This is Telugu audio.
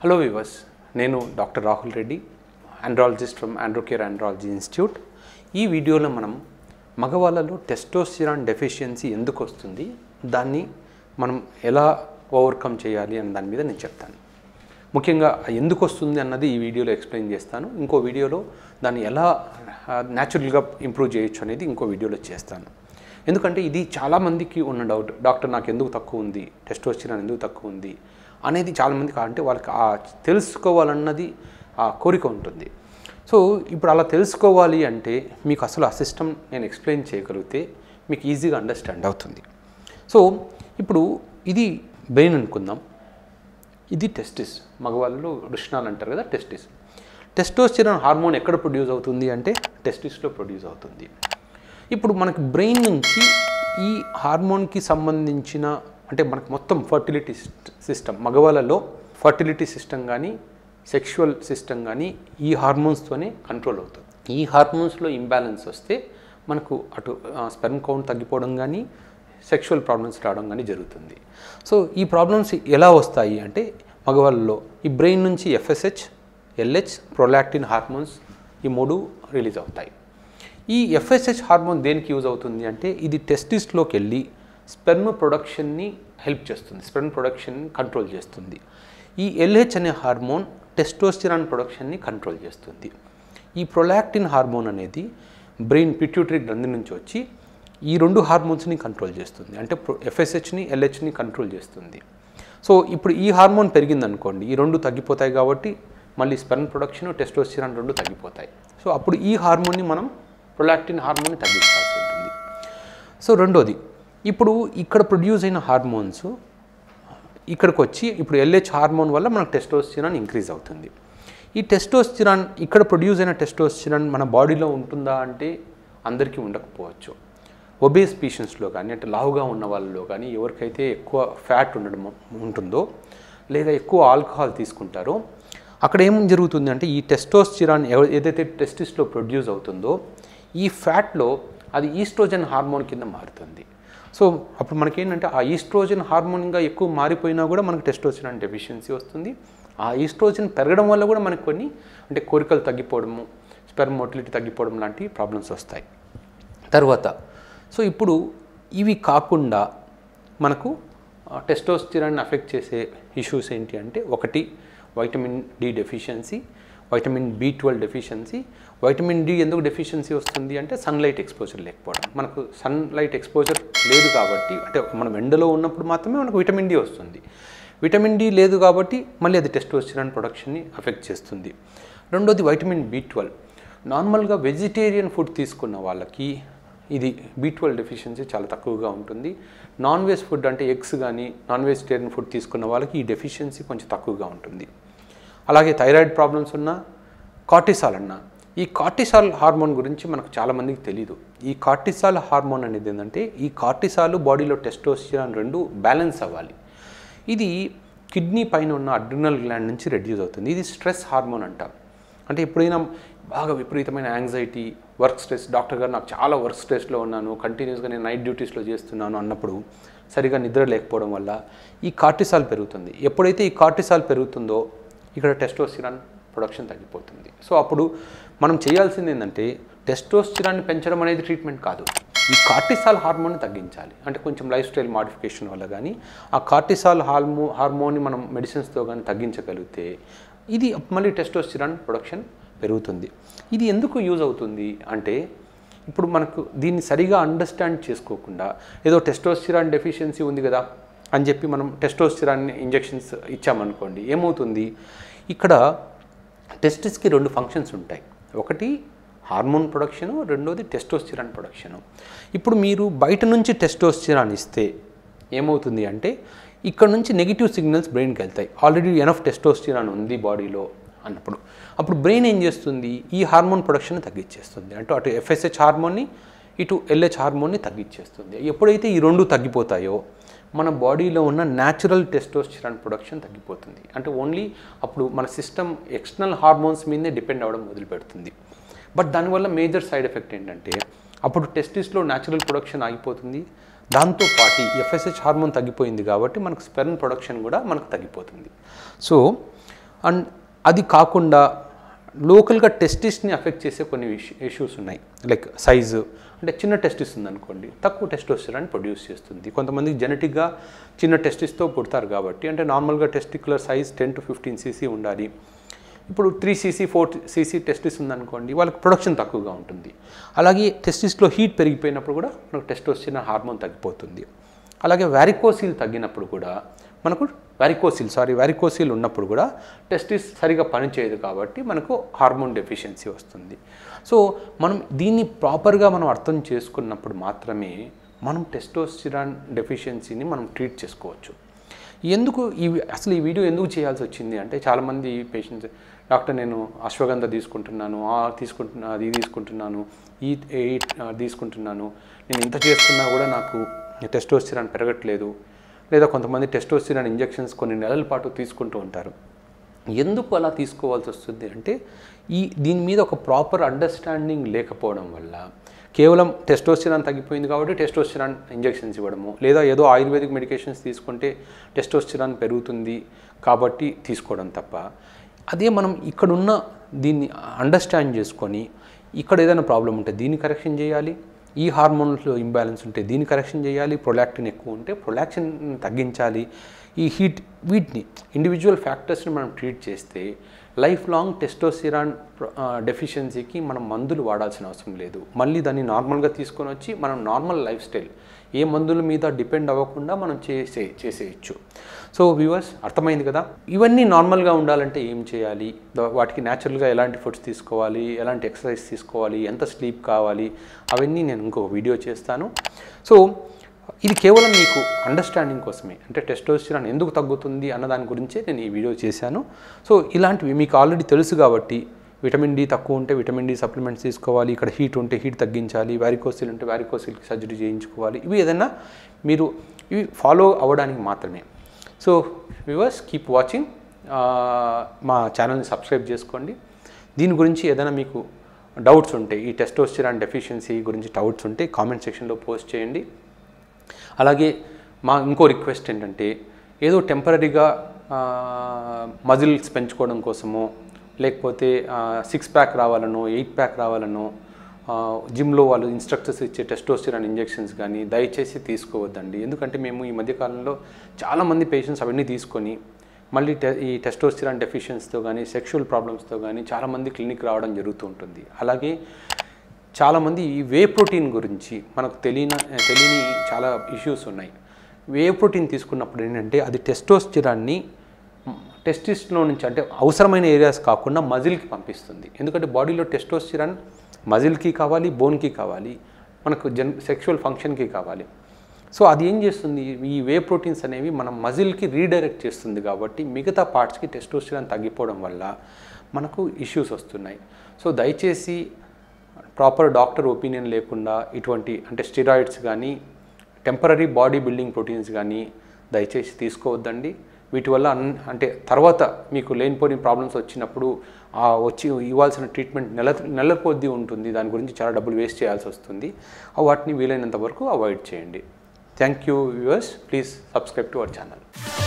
హలో వివర్స్ నేను doctor Rahul Reddy andrologist from Androcare andrology institute ఈ వీడియోలో మనం మగవాళ్ళలో టెస్టోస్టిరాన్ డెఫిషియన్సీ ఎందుకు వస్తుంది దాన్ని మనం ఎలా ఓవర్కమ్ చేయాలి అన్న దాని మీద నేను చెప్తాను ముఖ్యంగా ఎందుకు వస్తుంది అన్నది ఈ వీడియోలో ఎక్స్ప్లెయిన్ చేస్తాను ఇంకో వీడియోలో దాన్ని ఎలా న్యాచురల్గా ఇంప్రూవ్ చేయొచ్చు అనేది ఇంకో వీడియోలో చేస్తాను ఎందుకంటే ఇది చాలామందికి ఉన్న డౌట్ డాక్టర్ నాకు ఎందుకు తక్కువ ఉంది టెస్టోస్టిరాన్ ఎందుకు తక్కువ ఉంది అనేది చాలామందికి అంటే వాళ్ళకి ఆ తెలుసుకోవాలన్నది ఆ కోరిక ఉంటుంది సో ఇప్పుడు అలా తెలుసుకోవాలి అంటే మీకు అసలు ఆ సిస్టమ్ నేను ఎక్స్ప్లెయిన్ చేయగలిగితే మీకు ఈజీగా అండర్స్టాండ్ అవుతుంది సో ఇప్పుడు ఇది బ్రెయిన్ అనుకుందాం ఇది టెస్టిస్ మగవాళ్ళు వృషణాలు అంటారు కదా టెస్టిస్ టెస్టోస్టిరాన్ హార్మోన్ ఎక్కడ ప్రొడ్యూస్ అవుతుంది అంటే టెస్టిస్లో ప్రొడ్యూస్ అవుతుంది ఇప్పుడు మనకి బ్రెయిన్ నుంచి ఈ హార్మోన్కి సంబంధించిన అంటే మనకు మొత్తం ఫర్టిలిటీ సిస్టమ్ మగవాళ్ళలో ఫర్టిలిటీ సిస్టమ్ కానీ సెక్షువల్ సిస్టమ్ కానీ ఈ హార్మోన్స్తోనే కంట్రోల్ అవుతుంది ఈ హార్మోన్స్లో ఇంబ్యాలెన్స్ వస్తే మనకు అటు స్పెర్మ్ కౌంట్ తగ్గిపోవడం కానీ సెక్షువల్ ప్రాబ్లమ్స్ రావడం కానీ జరుగుతుంది సో ఈ ప్రాబ్లమ్స్ ఎలా వస్తాయి అంటే మగవాళ్ళలో ఈ బ్రెయిన్ నుంచి ఎఫ్ఎస్హెచ్ ఎల్హెచ్ ప్రొలాక్టిన్ హార్మోన్స్ ఈ మూడు రిలీజ్ అవుతాయి ఈ ఎఫ్ఎస్హెచ్ హార్మోన్ దేనికి యూజ్ అవుతుంది అంటే ఇది టెస్టిస్లోకి వెళ్ళి స్పెర్మ్ ప్రొడక్షన్ని హెల్ప్ చేస్తుంది స్పెర్మ్ ప్రొడక్షన్ కంట్రోల్ చేస్తుంది ఈ ఎల్హెచ్ అనే హార్మోన్ టెస్టోస్టిరాన్ ప్రొడక్షన్ని కంట్రోల్ చేస్తుంది ఈ ప్రొలాక్టిన్ హార్మోన్ అనేది బ్రెయిన్ పిట్యూటరీ గ్రంథి నుంచి వచ్చి ఈ రెండు హార్మోన్స్ని కంట్రోల్ చేస్తుంది అంటే ఎఫ్ఎస్హెచ్ని ఎల్హెచ్ని కంట్రోల్ చేస్తుంది సో ఇప్పుడు ఈ హార్మోన్ పెరిగిందనుకోండి ఈ రెండు తగ్గిపోతాయి కాబట్టి మళ్ళీ స్పెర్మ్ ప్రొడక్షన్ టెస్టోస్టిరాన్ రెండు తగ్గిపోతాయి సో అప్పుడు ఈ హార్మోన్ని మనం ప్రొలాక్టిన్ హార్మోన్ని తగ్గించాల్సి ఉంటుంది సో రెండోది ఇప్పుడు ఇక్కడ ప్రొడ్యూస్ అయిన హార్మోన్స్ ఇక్కడికి వచ్చి ఇప్పుడు ఎల్హెచ్ హార్మోన్ వల్ల మనకు టెస్టోస్టిరాన్ ఇంక్రీజ్ అవుతుంది ఈ టెస్టోస్టిరాన్ ఇక్కడ ప్రొడ్యూస్ అయిన టెస్టోస్టిరాన్ మన బాడీలో ఉంటుందా అంటే అందరికీ ఉండకపోవచ్చు ఒబేస్ పేషెంట్స్లో కానీ అంటే లావుగా ఉన్న వాళ్ళలో కానీ ఎవరికైతే ఎక్కువ ఫ్యాట్ ఉండడం ఉంటుందో లేదా ఎక్కువ ఆల్కహాల్ తీసుకుంటారో అక్కడ ఏం జరుగుతుంది అంటే ఈ టెస్టోస్టిరాన్ ఏదైతే టెస్టిస్లో ప్రొడ్యూస్ అవుతుందో ఈ ఫ్యాట్లో అది ఈస్ట్రోజన్ హార్మోన్ కింద మారుతుంది సో అప్పుడు మనకేంటంటే ఆ ఈస్ట్రోజన్ హార్మోన్గా ఎక్కువ మారిపోయినా కూడా మనకు టెస్టోస్టిరాన్ డెఫిషియన్సీ వస్తుంది ఆ ఈస్ట్రోజన్ పెరగడం వల్ల కూడా మనకు కొన్ని అంటే కోరికలు తగ్గిపోవడము స్పెర్మ్ మోటిలిటీ తగ్గిపోవడం లాంటి ప్రాబ్లమ్స్ వస్తాయి తర్వాత సో ఇప్పుడు ఇవి కాకుండా మనకు టెస్టోస్టిరాన్ అఫెక్ట్ చేసే ఇష్యూస్ ఏంటి అంటే ఒకటి vitamin D deficiency vitamin B twelve deficiency vitamin D ఎందుకు డెఫిషియన్సీ వస్తుంది అంటే సన్లైట్ ఎక్స్పోజర్ లేకపోవడం మనకు సన్లైట్ ఎక్స్పోజర్ లేదు కాబట్టి అంటే మనం ఎండలో ఉన్నప్పుడు మాత్రమే మనకు విటమిన్ డి వస్తుంది విటమిన్ డి లేదు కాబట్టి మళ్ళీ అది టెస్టోస్టిరాన్ ప్రొడక్షన్ని అఫెక్ట్ చేస్తుంది రెండోది వైటమిన్ బి ట్వెల్వ్ నార్మల్గా వెజిటేరియన్ ఫుడ్ తీసుకున్న వాళ్ళకి ఇది బీ ట్వెల్వ్ డెఫిషియన్సీ చాలా తక్కువగా ఉంటుంది నాన్ వెజ్ ఫుడ్ అంటే ఎగ్స్ కానీ నాన్ వెజిటేరియన్ ఫుడ్ తీసుకున్న వాళ్ళకి ఈ డెఫిషియన్సీ కొంచెం తక్కువగా ఉంటుంది అలాగే థైరాయిడ్ ప్రాబ్లమ్స్ ఉన్న కార్టిసాల్ అన్న ఈ కార్టిసాల్ హార్మోన్ గురించి మనకు చాలామందికి తెలియదు ఈ కార్టిసాల్ హార్మోన్ అనేది ఏంటంటే ఈ కార్టిసాల్ బాడీలో టెస్టోస్టిరాన్ రెండు బ్యాలెన్స్ అవ్వాలి ఇది కిడ్నీ పైన ఉన్న అడ్రినల్ గ్లాండ్ నుంచి రెడ్యూస్ అవుతుంది ఇది స్ట్రెస్ హార్మోన్ అంటాం అంటే ఎప్పుడైనా బాగా విపరీతమైన యాంగ్జైటీ వర్క్ స్ట్రెస్ డాక్టర్ గారు నాకు చాలా వర్క్ స్ట్రెస్లో ఉన్నాను కంటిన్యూస్గా నేను నైట్ డ్యూటీస్లో చేస్తున్నాను అన్నప్పుడు సరిగా నిద్ర లేకపోవడం వల్ల ఈ కార్టిసాల్ పెరుగుతుంది ఎప్పుడైతే ఈ కార్టిసాల్ పెరుగుతుందో ఇక్కడ టెస్టోస్టిరాన్ ప్రొడక్షన్ తగ్గిపోతుంది సో అప్పుడు మనం చేయాల్సింది ఏంటంటే టెస్టోస్టిరాన్ని పెంచడం అనేది ట్రీట్మెంట్ కాదు ఈ కార్టిసాల్ హార్మోన్ తగ్గించాలి అంటే కొంచెం లైఫ్ స్టైల్ మాడిఫికేషన్ వల్ల కానీ ఆ కార్టిసాల్ హార్మో హార్మోన్ని మనం మెడిసిన్స్తో కానీ తగ్గించగలిగితే ఇది మళ్ళీ టెస్టోస్టిరాన్ ప్రొడక్షన్ పెరుగుతుంది ఇది ఎందుకు యూజ్ అవుతుంది అంటే ఇప్పుడు మనకు దీన్ని సరిగా అండర్స్టాండ్ చేసుకోకుండా ఏదో టెస్టోస్టిరాన్ డెఫిషియన్సీ ఉంది కదా అని చెప్పి మనం టెస్టోస్టిరాన్ ఇంజెక్షన్స్ ఇచ్చామనుకోండి ఏమవుతుంది ఇక్కడ టెస్టిస్కి రెండు ఫంక్షన్స్ ఉంటాయి ఒకటి హార్మోన్ ప్రొడక్షను రెండోది టెస్టోస్టిరాన్ ప్రొడక్షను ఇప్పుడు మీరు బయట నుంచి టెస్టోస్టిరాన్ ఇస్తే ఏమవుతుంది అంటే ఇక్కడ నుంచి నెగిటివ్ సిగ్నల్స్ బ్రెయిన్కి వెళ్తాయి ఆల్రెడీ ఎనఫ్ టెస్టోస్టిరాన్ ఉంది బాడీలో అన్నప్పుడు అప్పుడు బ్రెయిన్ ఏం చేస్తుంది ఈ హార్మోన్ ప్రొడక్షన్ తగ్గించేస్తుంది అంటే అటు ఎఫ్ఎస్హెచ్ హార్మోన్ని ఇటు ఎల్హెచ్ హార్మోన్ని తగ్గించేస్తుంది ఎప్పుడైతే ఈ రెండు తగ్గిపోతాయో మన బాడీలో ఉన్న న్యాచురల్ టెస్టోస్టిరాన్ ప్రొడక్షన్ తగ్గిపోతుంది అంటే ఓన్లీ అప్పుడు మన సిస్టమ్ ఎక్స్టర్నల్ హార్మోన్స్ మీదే డిపెండ్ అవ్వడం మొదలుపెడుతుంది బట్ దానివల్ల మేజర్ సైడ్ ఎఫెక్ట్ ఏంటంటే అప్పుడు టెస్టిస్లో న్యాచురల్ ప్రొడక్షన్ ఆగిపోతుంది దాంతో పాటు ఎఫ్ఎస్హెచ్ హార్మోన్ తగ్గిపోయింది కాబట్టి మనకు స్పెర్మ్ ప్రొడక్షన్ కూడా మనకు తగ్గిపోతుంది సో అండ్ అది కాకుండా లోకల్గా టెస్టిస్ని అఫెక్ట్ చేసే కొన్ని ఇష్యూస్ ఉన్నాయి లైక్ సైజు అంటే చిన్న టెస్టిస్ ఉందనుకోండి తక్కువ టెస్టోస్టెరాన్ ప్రొడ్యూస్ చేస్తుంది కొంతమంది జెనెటిక్గా చిన్న టెస్టిస్తో పుడతారు కాబట్టి అంటే నార్మల్గా testicular size ten to fifteen cc ఉండాలి ఇప్పుడు three cc four cc testis ఉందనుకోండి వాళ్ళకి ప్రొడక్షన్ తక్కువగా ఉంటుంది అలాగే టెస్టిస్లో హీట్ పెరిగిపోయినప్పుడు కూడా మనకు టెస్టోస్టిరాన్ హార్మోన్ తగ్గిపోతుంది అలాగే వ్యారికోసిల్ తగ్గినప్పుడు కూడా మనకు వ్యారికోసిల్ సారీ వ్యారికోసిల్ ఉన్నప్పుడు కూడా టెస్టిస్ సరిగా పనిచేయదు కాబట్టి మనకు హార్మోన్ డెఫిషియన్సీ వస్తుంది సో మనం దీన్ని ప్రాపర్గా మనం అర్థం చేసుకున్నప్పుడు మాత్రమే మనం టెస్టోస్టిరాన్ డెఫిషియన్సీని మనం ట్రీట్ చేసుకోవచ్చు ఎందుకు ఈ అసలు ఈ వీడియో ఎందుకు చేయాల్సి వచ్చింది అంటే చాలామంది పేషెంట్స్ డాక్టర్ నేను అశ్వగంధ తీసుకుంటున్నాను ఆ తీసుకుంటున్నా అది తీసుకుంటున్నాను ఈ ఈ తీసుకుంటున్నాను నేను ఇంత చేస్తున్నా కూడా నాకు టెస్టోస్టిరాన్ పెరగట్లేదు లేదా కొంతమంది టెస్టోస్టిరాన్ ఇంజెక్షన్స్ కొన్ని నెలల పాటు తీసుకుంటూ ఉంటారు ఎందుకు అలా తీసుకోవాల్సి వస్తుంది అంటే ఈ దీని మీద ఒక ప్రాపర్ అండర్స్టాండింగ్ లేకపోవడం వల్ల కేవలం టెస్టోస్టిరాన్ తగ్గిపోయింది కాబట్టి టెస్టోస్టిరాన్ ఇంజెక్షన్స్ ఇవ్వడము లేదా ఏదో ఆయుర్వేదిక్ మెడికేషన్స్ తీసుకుంటే టెస్టోస్టిరాన్ పెరుగుతుంది కాబట్టి తీసుకోవడం తప్ప అదే మనం ఇక్కడున్న దీన్ని అండర్స్టాండ్ చేసుకొని ఇక్కడ ఏదైనా ప్రాబ్లం ఉంటే దీన్ని కరెక్షన్ చేయాలి ఈ హార్మోన్స్లో ఇంబ్యాలెన్స్ ఉంటే దీన్ని కరెక్షన్ చేయాలి ప్రొలాక్టిన్ ఎక్కువ ఉంటే ప్రొలాక్టిన్ తగ్గించాలి ఈ హీట్ వీటిని ఇండివిజువల్ ఫ్యాక్టర్స్ని మనం ట్రీట్ చేస్తే లైఫ్ లాంగ్ టెస్టోసిరాన్ డెఫిషియన్సీకి మనం మందులు వాడాల్సిన అవసరం లేదు మళ్ళీ దాన్ని నార్మల్గా తీసుకొని వచ్చి మనం నార్మల్ లైఫ్ స్టైల్ ఏ మందుల మీద డిపెండ్ అవ్వకుండా మనం చేసే చేసేయచ్చు సో వ్యూవర్స్ అర్థమైంది కదా ఇవన్నీ నార్మల్గా ఉండాలంటే ఏం చేయాలి ద- వాటికి న్యాచురల్గా ఎలాంటి ఫుడ్స్ తీసుకోవాలి ఎలాంటి ఎక్సర్సైజ్ తీసుకోవాలి ఎంత స్లీప్ కావాలి అవన్నీ నేను ఇంకో వీడియో చేస్తాను సో ఇది కేవలం మీకు అండర్స్టాండింగ్ కోసమే అంటే టెస్టోస్టిరాన్ ఎందుకు తగ్గుతుంది అన్న దాని గురించే నేను ఈ వీడియో చేశాను సో ఇలాంటివి మీకు ఆల్రెడీ తెలుసు కాబట్టి విటమిన్ డి తక్కువ ఉంటే విటమిన్ డి సప్లిమెంట్స్ తీసుకోవాలి ఇక్కడ హీట్ ఉంటే హీట్ తగ్గించాలి వ్యారికోసిల్ ఉంటే వ్యారికోసిల్కి సర్జరీ చేయించుకోవాలి ఇవి ఏదైనా మీరు ఇవి ఫాలో అవ్వడానికి మాత్రమే సో వ్యూవర్స్ కీప్ వాచింగ్ మా ఛానల్ని సబ్స్క్రైబ్ చేసుకోండి దీని గురించి ఏదైనా మీకు డౌట్స్ ఉంటే ఈ టెస్టోస్టిరాన్ డెఫిషియన్సీ గురించి డౌట్స్ ఉంటే కామెంట్ సెక్షన్లో పోస్ట్ చేయండి అలాగే మా ఇంకో రిక్వెస్ట్ ఏంటంటే ఏదో టెంపరీగా మజిల్స్ పెంచుకోవడం కోసమో లేకపోతే సిక్స్ ప్యాక్ రావాలనో ఎయిట్ ప్యాక్ రావాలనో జిమ్లో వాళ్ళు ఇన్స్ట్రక్టర్స్ ఇచ్చే టెస్టోస్టిరాన్ ఇంజెక్షన్స్ కానీ దయచేసి తీసుకోవద్దండి ఎందుకంటే మేము ఈ మధ్యకాలంలో చాలామంది పేషెంట్స్ అవన్నీ తీసుకొని మళ్ళీ టె ఈ టెస్టోస్టిరాన్ డెఫిషియన్స్తో కానీ సెక్షువల్ ప్రాబ్లమ్స్తో కానీ చాలామంది క్లినిక్ రావడం జరుగుతూ ఉంటుంది అలాగే చాలామంది ఈ వే ప్రోటీన్ గురించి మనకు తెలియని తెలియని చాలా ఇష్యూస్ ఉన్నాయి వే ప్రోటీన్ తీసుకున్నప్పుడు ఏంటంటే అది టెస్టోస్టిరాన్ని టెస్టిస్లో నుంచి అంటే అవసరమైన ఏరియాస్ కాకుండా మజిల్కి పంపిస్తుంది ఎందుకంటే బాడీలో టెస్టోస్టిరాన్ మజిల్కి కావాలి బోన్కి కావాలి మనకు జన్ సెక్షువల్ ఫంక్షన్కి కావాలి సో అది ఏం చేస్తుంది ఈ వే ప్రోటీన్స్ అనేవి మన మజిల్కి రీడైరెక్ట్ చేస్తుంది కాబట్టి మిగతా పార్ట్స్కి టెస్టోస్టిరాన్ తగ్గిపోవడం వల్ల మనకు ఇష్యూస్ వస్తున్నాయి సో దయచేసి ప్రాపర్ డాక్టర్ ఒపీనియన్ లేకుండా ఇటువంటి అంటే స్టిరాయిడ్స్ కానీ టెంపరీ బాడీ బిల్డింగ్ ప్రోటీన్స్ కానీ దయచేసి తీసుకోవద్దండి వీటి వల్ల అన్ అంటే తర్వాత మీకు లేనిపోని ప్రాబ్లమ్స్ వచ్చినప్పుడు ఆ వచ్చి ఇవ్వాల్సిన ట్రీట్మెంట్ నెల నెల కొద్దీ ఉంటుంది దాని గురించి చాలా డబ్బులు వేస్ట్ చేయాల్సి వస్తుంది ఆ వాటిని వీలైనంత వరకు అవాయిడ్ చేయండి thank you viewers please subscribe to our channel